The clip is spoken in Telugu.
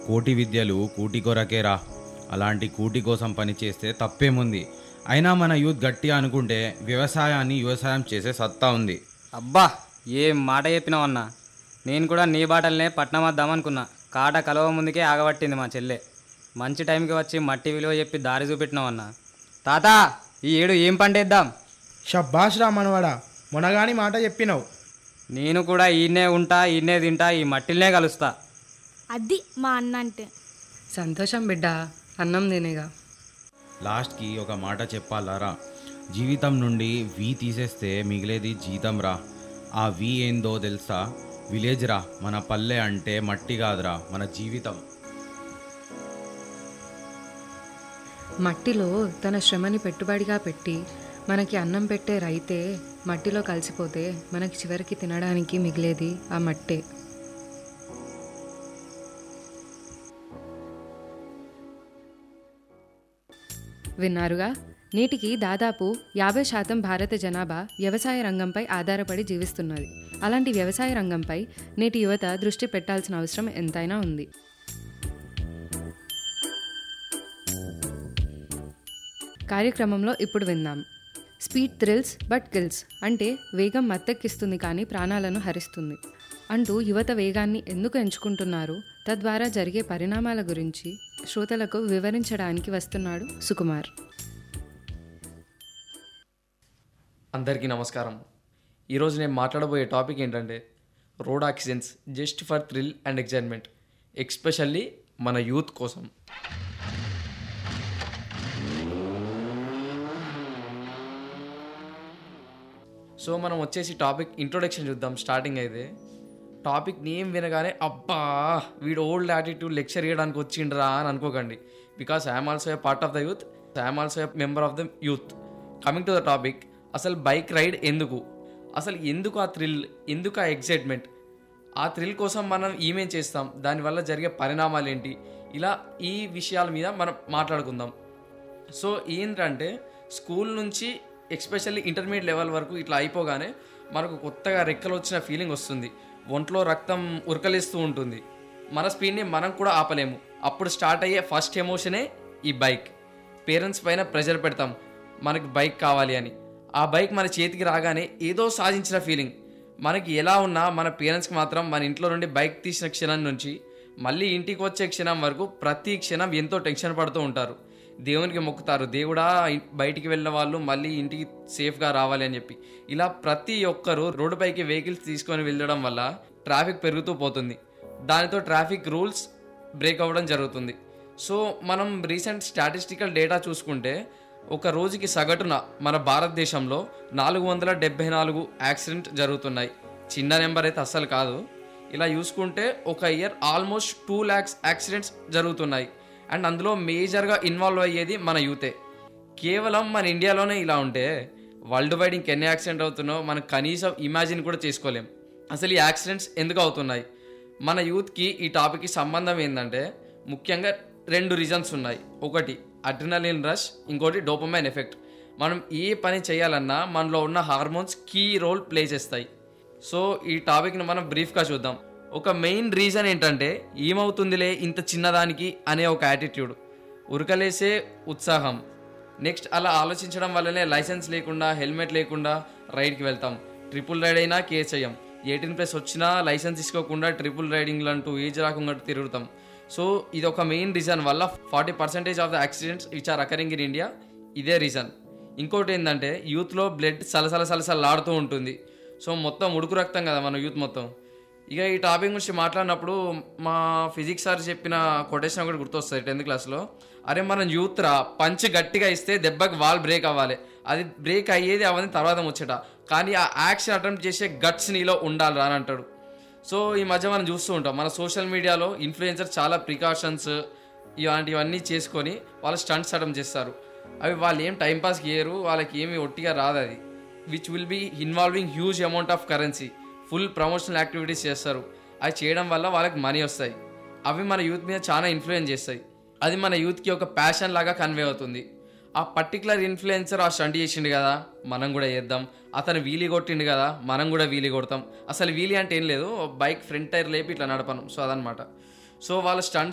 కోటి విద్యలు కూటి కొరకేరా అలాంటి కూటి కోసం పనిచేస్తే తప్పేముంది అయినా మన యూత్ గట్టిగా అనుకుంటే వ్యవసాయాన్ని వ్యవసాయం చేసే సత్తా ఉంది అబ్బా ఏం మాట చెప్పినావన్నా నేను కూడా నీ బాటలనే పట్నం వద్దామనుకున్నా కాట కలవ ముందుకే ఆగబట్టింది మా చెల్లె మంచి టైంకి వచ్చి మట్టి విలువ చెప్పి దారి చూపెట్టినావన్నా తాత ఈ ఏడు ఏం పంటేద్దాం షబ్బాష్ రా మనవాడా మొనగాని మాట చెప్పినావు నేను కూడా ఈయనే ఉంటా ఈయనే తింటా ఈ మట్టిల్నే కలుస్తా అది మా అన్న అంటే సంతోషం బిడ్డ అన్నం తినేగా లాస్ట్కి ఒక మాట చెప్పాలారా జీవితం నుండి వి తీసేస్తే మిగిలేది జీతం రా ఆ వి ఏందో తెలుసా విలేజ్ రా మన పల్లె అంటే మట్టి కాదురా మన జీవితం మట్టిలో తన శ్రమని పెట్టుబడిగా పెట్టి మనకి అన్నం పెట్టే రైతే మట్టిలో కలిసిపోతే మనకి చివరికి తినడానికి మిగిలేది ఆ మట్టే విన్నారుగా నేటికి దాదాపు యాభై శాతం భారత జనాభా వ్యవసాయ రంగంపై ఆధారపడి జీవిస్తున్నది అలాంటి వ్యవసాయ రంగంపై నేటి యువత దృష్టి పెట్టాల్సిన అవసరం ఎంతైనా ఉంది కార్యక్రమంలో ఇప్పుడు విందాం స్పీడ్ థ్రిల్స్ బట్ కిల్స్ అంటే వేగం మత్తెక్కిస్తుంది కానీ ప్రాణాలను హరిస్తుంది అంటూ యువత వేగాన్ని ఎందుకు ఎంచుకుంటున్నారు తద్వారా జరిగే పరిణామాల గురించి శ్రోతలకు వివరించడానికి వస్తున్నాడు సుకుమార్ అందరికీ నమస్కారం ఈరోజు నేను మాట్లాడబోయే టాపిక్ ఏంటంటే road accidents just for thrill and excitement especially మన యూత్ కోసం సో మనం వచ్చేసి టాపిక్ ఇంట్రొడక్షన్ చూద్దాం స్టార్టింగ్ అయితే టాపిక్ నేమ్ వినగానే అబ్బా వీడు ఓల్డ్ యాటిట్యూడ్ లెక్చర్ ఇవ్వడానికి వచ్చిండ్రా అని అనుకోకండి because I'm also a part of the youth I'm also a member of the youth coming to the topic అసలు బైక్ రైడ్ ఎందుకు అసలు ఎందుకు ఆ థ్రిల్ ఎందుకు ఆ ఎక్సైట్మెంట్ ఆ థ్రిల్ కోసం మనం ఏమేం చేస్తాం దానివల్ల జరిగే పరిణామాలు ఏంటి ఇలా ఈ విషయాల మీద మనం మాట్లాడుకుందాం సో ఏంటంటే స్కూల్ నుంచి ఎక్స్పెషల్లీ ఇంటర్మీడియట్ లెవెల్ వరకు ఇట్లా అయిపోగానే మనకు కొత్తగా రెక్కలు వచ్చిన ఫీలింగ్ వస్తుంది ఒంట్లో రక్తం ఉరకలేస్తూ ఉంటుంది మన స్పీడ్ని మనం కూడా ఆపలేము అప్పుడు స్టార్ట్ అయ్యే ఫస్ట్ ఎమోషనే ఈ బైక్ పేరెంట్స్ పైన ప్రెషర్ పెడతాం మనకి బైక్ కావాలి అని ఆ బైక్ మన చేతికి రాగానే ఏదో సాధించిన ఫీలింగ్ మనకి ఎలా ఉన్నా మన పేరెంట్స్కి మాత్రం మన ఇంట్లో నుండి బైక్ తీసిన క్షణం నుంచి మళ్ళీ ఇంటికి వచ్చే క్షణం వరకు ప్రతి క్షణం ఎంతో టెన్షన్ పడుతూ ఉంటారు దేవునికి మొక్కుతారు దేవుడా ఇ- బయటికి వెళ్ళిన వాళ్ళు మళ్ళీ ఇంటికి సేఫ్గా రావాలి అని చెప్పి ఇలా ప్రతి ఒక్కరు రోడ్డుపైకి వెహికల్స్ తీసుకొని వెళ్ళడం వల్ల ట్రాఫిక్ పెరుగుతూ పోతుంది దానితో ట్రాఫిక్ రూల్స్ బ్రేక్ అవ్వడం జరుగుతుంది సో మనం రీసెంట్ స్టాటిస్టికల్ డేటా చూసుకుంటే ఒక రోజుకి సగటున మన భారతదేశంలో నాలుగు వందల డెబ్బై నాలుగు యాక్సిడెంట్ జరుగుతున్నాయి చిన్న నెంబర్ అయితే అస్సలు కాదు ఇలా చూసుకుంటే ఒక year almost two lakhs accidents జరుగుతున్నాయి అండ్ అందులో మేజర్గా ఇన్వాల్వ్ అయ్యేది మన యూతే కేవలం మన ఇండియాలోనే ఇలా ఉంటే వరల్డ్ వైడ్ ఇంకెన్ని యాక్సిడెంట్ అవుతున్నాయో మనం కనీసం ఇమాజిన్ కూడా చేసుకోలేం అసలు ఈ యాక్సిడెంట్స్ ఎందుకు అవుతున్నాయి మన యూత్కి ఈ టాపిక్కి సంబంధం ఏంటంటే ముఖ్యంగా రెండు రీజన్స్ ఉన్నాయి ఒకటి అడ్రినలిన్ రష్ ఇంకోటి డోపమైన్ ఎఫెక్ట్ మనం ఏ పని చేయాలన్నా మనలో ఉన్న హార్మోన్స్ కీ రోల్ ప్లే చేస్తాయి సో ఈ టాపిక్ని మనం బ్రీఫ్గా చూద్దాం ఒక మెయిన్ రీజన్ ఏంటంటే ఏమవుతుందిలే ఇంత చిన్నదానికి అనే ఒక యాటిట్యూడ్ ఉరకలేసే ఉత్సాహం నెక్స్ట్ అలా ఆలోచించడం వల్లనే లైసెన్స్ లేకుండా హెల్మెట్ లేకుండా రైడ్కి వెళ్తాం ట్రిపుల్ రైడ్ అయినా కేర్ చేయం ఎయిటీన్ ప్లస్ వచ్చినా లైసెన్స్ తీసుకోకుండా ట్రిపుల్ రైడింగ్లు అంటూ ఏజ్ రాకుండా తిరుగుతాం సో ఇది ఒక మెయిన్ రీజన్ వల్ల forty percentage of the accidents which are occurring in India ఇదే రీజన్ ఇంకోటి ఏంటంటే యూత్లో బ్లడ్ సలసల సలసలాడుతూ ఉంటుంది సో మొత్తం ఉడుకు రక్తం కదా మన యూత్ మొత్తం ఇక ఈ టాపిక్ గురించి మాట్లాడినప్పుడు మా ఫిజిక్స్ సార్ చెప్పిన కొటేషన్ ఒకటి గుర్తొస్తుంది టెన్త్ క్లాస్లో అరే మనం యూత్ రా పంచ్ గట్టిగా ఇస్తే దెబ్బకి వాల్ బ్రేక్ అవ్వాలి అది బ్రేక్ అయ్యేది అవన్నీ తర్వాత ముచ్చట కానీ ఆ యాక్షన్ అటెంప్ట్ చేసే గట్స్ నీలో ఉండాలి రా అని అంటాడు సో ఈ మధ్య మనం చూస్తూ ఉంటాం మన సోషల్ మీడియాలో ఇన్ఫ్లుయెన్సర్ చాలా ప్రికాషన్స్ ఇలాంటివన్నీ చేసుకొని వాళ్ళు స్టంట్స్ అటెంప్ట్ చేస్తారు అవి వాళ్ళు ఏం టైంపాస్కి చేయరు వాళ్ళకి ఏమి ఒట్టిగా రాదు అది which will be involving huge amount of currency full promotional activities చేస్తారు అది చేయడం వల్ల వాళ్ళకి మనీ వస్తాయి అవి మన యూత్ మీద చాలా ఇన్ఫ్లుయెన్స్ చేస్తాయి అది మన యూత్కి ఒక ప్యాషన్ లాగా కన్వే అవుతుంది ఆ పర్టికులర్ ఇన్ఫ్లుయెన్సర్ ఆ స్టంట్ చేసిండు కదా మనం కూడా చేద్దాం అతను వీలీ కొట్టిండు కదా మనం కూడా వీలీ కొడతాం అసలు వీలీ అంటే ఏం లేదు బైక్ ఫ్రంట్ టైర్ లేపి ఇట్లా నడపను సో అదనమాట సో వాళ్ళ స్టంట్